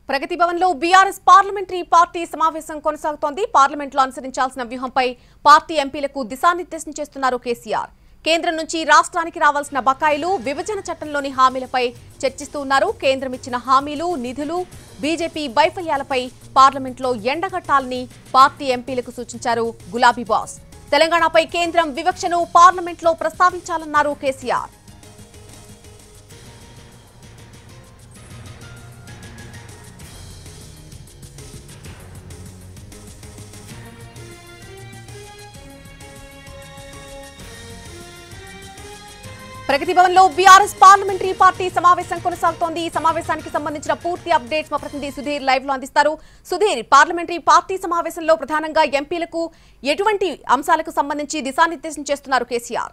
ప్రగతి భవన్ లో BRS parliamentary party సమావేశం కొనసాగుతోంది పార్లమెంట్లో అనుసరించాల్సిన వ్యూహంపై పార్టీ ఎంపీలకు దిశానిర్దేశం చేస్తున్నారు కేసీఆర్ కేంద్రం నుంచి రాష్ట్రానికి రావాల్సిన బకాయిలు విభజన చట్టంలోని హామీలపై చర్చిస్తూ ఉన్నారు కేంద్రం ఇచ్చిన హామీలు నిధులు బీజేపీ వైఫల్యాలపై పార్లమెంట్లో ఎండగట్టాలని పార్టీ ఎంపీలకు సూచించారు గులాబీ బాస్ తెలంగాణపై కేంద్రం వివక్షను పార్లమెంట్లో ప్రస్తావించాలన్నారు కేసీఆర్ ప్రగతి భవన్ లో బీఆర్ఎస్ పార్లమెంటరీ పార్టీ సమావేశం కొనసాగుతోంది ఈ సమావేశానికి సంబంధించిన పూర్తి అప్డేట్స్ మా ప్రతినిధి సుధీర్ లైవ్ లో అందిస్తారు సుధీర్ పార్లమెంటరీ పార్టీ సమావేశంలో ప్రధానంగా ఎంపీలకు ఎటువంటి అంశాలకు సంబంధించి దిశానిర్దేశం చేస్తున్నారు కేసీఆర్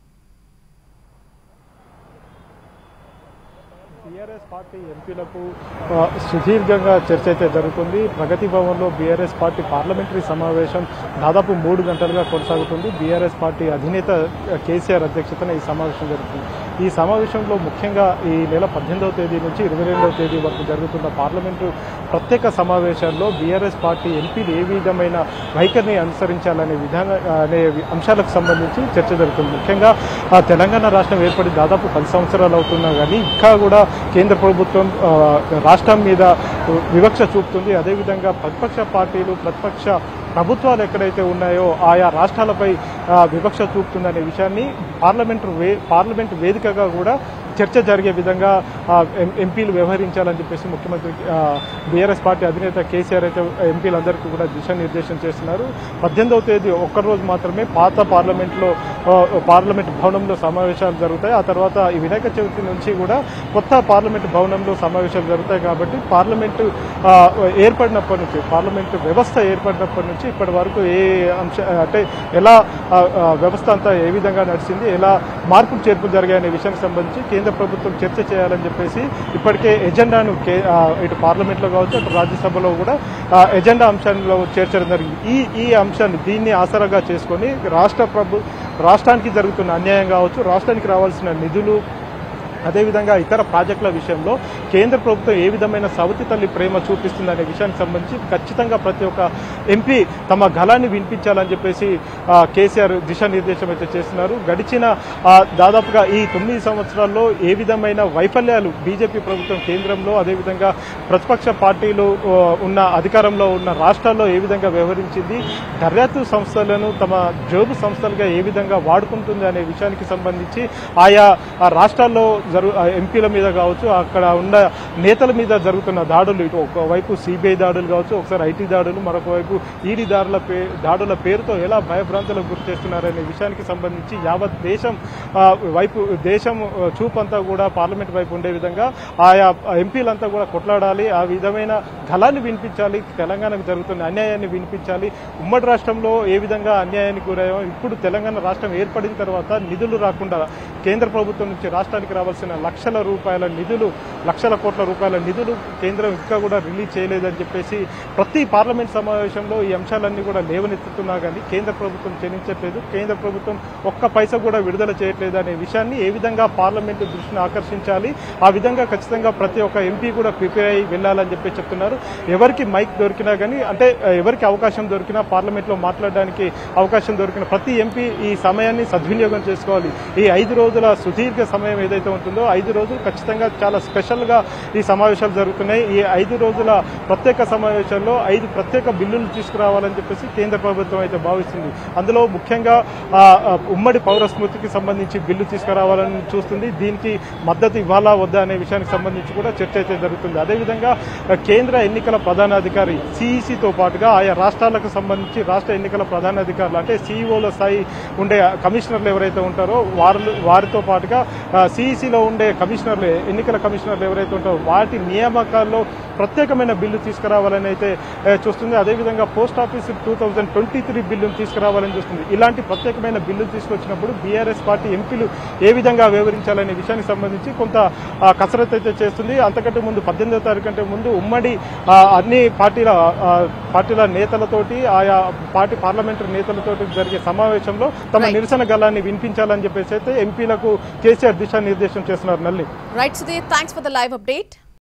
బీఆర్ఎస్ పార్టీ ఎంపీలకు ఆ, సుదీర్ఘంగా చర్చ అయితే జరుగుతుంది ప్రగతి భవన్లో బీఆర్ఎస్ పార్టీ పార్లమెంటరీ సమావేశం దాదాపు మూడు గంటలుగా కొనసాగుతుంది బీఆర్ఎస్ పార్టీ అధినేత కేసీఆర్ అధ్యక్షతన ఈ సమావేశం జరుగుతుంది ఈ సమావేశంలో ముఖ్యంగా ఈ నెల పద్దెనిమిదవ తేదీ నుంచి ఇరవై రెండవ తేదీ వరకు జరుగుతున్న పార్లమెంటు ప్రత్యేక సమావేశాల్లో బీఆర్ఎస్ పార్టీ ఎంపీలు ఏ విధమైన వైఖరిని అనుసరించాలనే విధాన అనే అంశాలకు సంబంధించి చర్చ జరుగుతుంది ముఖ్యంగా ఆ, తెలంగాణ రాష్ట్రం ఏర్పడి దాదాపు పది సంవత్సరాలు అవుతున్నా కానీ ఇంకా కూడా కేంద్ర ప్రభుత్వం ఆ, రాష్ట్రం మీద వివక్ష చూపుతుంది అదేవిధంగా ప్రతిపక్ష పార్టీలు ప్రతిపక్ష ప్రభుత్వాలు ఎక్కడైతే ఉన్నాయో ఆయా రాష్ట్రాలపై ఆ, వివక్ష చూపుతుందనే విషయాన్ని పార్లమెంటు వే పార్లమెంటు వేదికగా కూడా చర్చ జరిగే విధంగా ఆ, ఎం- ఎంపీలు వ్యవహరించాలని చెప్పేసి ముఖ్యమంత్రి బీఆర్ఎస్ పార్టీ అధినేత కేసీఆర్ అయితే ఎంపీలందరికీ కూడా దిశానిర్దేశం చేస్తున్నారు పద్దెనిమిదవ తేదీ ఒక్కరోజు మాత్రమే పాత పార్లమెంట్లో ఆ, పార్లమెంట్ భవనంలో సమావేశాలు జరుగుతాయి ఆ తర్వాత ఈ వినాయక చవితి నుంచి కూడా కొత్త పార్లమెంట్ భవనంలో సమావేశాలు జరుగుతాయి కాబట్టి పార్లమెంటు ఆ, ఏర్పడినప్పటి నుంచి పార్లమెంటు వ్యవస్థ ఏర్పడినప్పటి నుంచి ఇప్పటి వరకు ఏ అంశ అంటే ఎలా ఆ, ఆ, వ్యవస్థ అంతా ఏ విధంగా నడిచింది ఎలా మార్పులు చేర్పులు జరిగాయనే విషయానికి సంబంధించి కేంద్ర ప్రభుత్వం చర్చ చేయాలని చెప్పేసి ఇప్పటికే ఎజెండాను కే- ఆ, ఇటు పార్లమెంట్లో కావచ్చు అటు రాజ్యసభలో కూడా ఆ, ఎజెండా అంశాల్లో చేర్చడం జరిగింది ఈ ఈ అంశాన్ని దీన్ని ఆసరాగా చేసుకొని రాష్ట్ర ప్రభు రాష్ట్రానికి జరుగుతున్న అన్యాయం కావచ్చు రాష్ట్రానికి రావాల్సిన నిధులు అదేవిధంగా ఇతర ప్రాజెక్టుల విషయంలో కేంద్ర ప్రభుత్వం ఏ విధమైన సవతి తల్లి ప్రేమ చూపిస్తుందనే విషయానికి సంబంధించి ఖచ్చితంగా ప్రతి ఒక్క ఎంపీ తమ గలాన్ని వినిపించాలని చెప్పేసి ఆ, కేసీఆర్ దిశానిర్దేశం అయితే చేస్తున్నారు గడిచిన ఆ, దాదాపుగా ఈ తొమ్మిది సంవత్సరాల్లో ఏ విధమైన వైఫల్యాలు బీజేపీ ప్రభుత్వం కేంద్రంలో అదేవిధంగా ప్రతిపక్ష పార్టీలు ఆ, ఉన్న అధికారంలో ఉన్న రాష్ట్రాల్లో ఏ విధంగా వ్యవహరించింది దర్యాప్తు సంస్థలను తమ జోబు సంస్థలుగా ఏ విధంగా వాడుకుంటుంది అనే విషయానికి సంబంధించి ఆయా ఆ రాష్ట్రాల్లో జరు ఆ ఎంపీల మీద కావచ్చు అక్కడ ఉన్న నేతల మీద జరుగుతున్న దాడులు ఇటు ఒకవైపు సిబిఐ దాడులు కావచ్చు ఒకసారి ఐటీ దాడులు మరొక వైపు ఈడీ దాడుల పే దాడుల పేరుతో ఎలా భయభ్రాంతులకు గురి చేస్తున్నారనే విషయానికి సంబంధించి యావత్ దేశం ఆ, వైపు దేశం ఆ, చూపంతా కూడా పార్లమెంట్ వైపు ఉండే విధంగా ఆయా ఎంపీలంతా కూడా కొట్లాడాలి ఆ విధమైన గలాన్ని వినిపించాలి తెలంగాణకు జరుగుతున్న అన్యాయాన్ని వినిపించాలి ఉమ్మడి రాష్ట్రంలో ఏ విధంగా అన్యాయానికి గురయ్యామో ఇప్పుడు తెలంగాణ రాష్ట్రం ఏర్పడిన తర్వాత నిధులు రాకుండా కేంద్ర ప్రభుత్వం నుంచి రాష్ట్రానికి రావాల్సిన లక్షల రూపాయల నిధులు లక్షల కోట్ల రూపాయల నిధులు కేంద్రం ఇంకా కూడా రిలీజ్ చేయలేదని చెప్పేసి ప్రతి పార్లమెంట్ సమావేశంలో ఈ అంశాలన్నీ కూడా లేవనెత్తుతున్నా కానీ కేంద్ర ప్రభుత్వం చెల్లించట్లేదు కేంద్ర ప్రభుత్వం ఒక్క పైసా కూడా విడుదల చేయట్లేదు అనే విషయాన్ని ఏ విధంగా పార్లమెంటు దృష్టిని ఆకర్షించాలి ఆ విధంగా ఖచ్చితంగా ప్రతి ఒక్క ఎంపీ కూడా ప్రిపేర్ అయ్యి వెళ్ళాలని చెప్పి చెప్తున్నారు ఎవరికి మైక్ దొరికినా కానీ అంటే ఆ, ఎవరికి అవకాశం దొరికినా పార్లమెంట్లో మాట్లాడడానికి అవకాశం దొరికిన ప్రతి ఎంపీ ఈ సమయాన్ని సద్వినియోగం చేసుకోవాలి ఈ ఐదు రోజుల సుదీర్ఘ సమయం ఏదైతే ఉంటుందో ఐదు రోజులు ఖచ్చితంగా చాలా స్పెషల్గా ఈ సమావేశాలు జరుగుతున్నాయి ఈ ఐదు రోజుల ప్రత్యేక సమావేశాల్లో ఐదు ప్రత్యేక బిల్లులు తీసుకురావాలని చెప్పేసి కేంద్ర ప్రభుత్వం అయితే భావిస్తుంది అందులో ముఖ్యంగా ఆ, ఆ, ఉమ్మడి పౌర స్మృతికి సంబంధించి బిల్లు తీసుకురావాలని చూస్తుంది దీనికి మద్దతు ఇవ్వాలా వద్దా అనే విషయానికి సంబంధించి కూడా చర్చ అయితే జరుగుతుంది అదేవిధంగా ఆ, కేంద్ర ఎన్నికల ప్రధానాధికారి సిఈసితో పాటుగా ఆయా రాష్ట్రాలకు సంబంధించి రాష్ట్ర ఎన్నికల ప్రధానాధికారులు అంటే సీఈఓల స్థాయి ఉండే కమిషనర్లు ఎవరైతే ఉంటారో వారు వారితో పాటుగా సిఈసిలో ఉండే కమిషనర్లు ఎన్నికల కమిషనర్లు ఎవరైతే ఉంటారో వాటి నియామకాల్లో ప్రత్యేకమైన బిల్లు తీసుకురావాలని అయితే ఏ, చూస్తుంది అదేవిధంగా post office two thousand twenty three బిల్లును తీసుకురావాలని చూస్తుంది ఇలాంటి ప్రత్యేకమైన బిల్లు తీసుకొచ్చినప్పుడు బీఆర్ఎస్ పార్టీ ఎంపీలు ఏ విధంగా వివరించాలనే విషయానికి సంబంధించి కొంత ఆ, కసరత్తు అయితే చేస్తుంది అంతకంటే ముందు పద్దెనిమిదో తారీఖు కంటే ముందు ఉమ్మడి ఆ, అన్ని పార్టీల ఆ, పార్టీల నేతలతోటి ఆయా పార్టీ పార్లమెంటరీ నేతలతోటి జరిగే సమావేశంలో తమ Right. నిరసన గలాన్ని వినిపించాలని చెప్పేసి అయితే ఎంపీలకు కేసీఆర్ దిశానిర్దేశం చేస్తున్నారు నల్లి right Sudheer thanks for the live update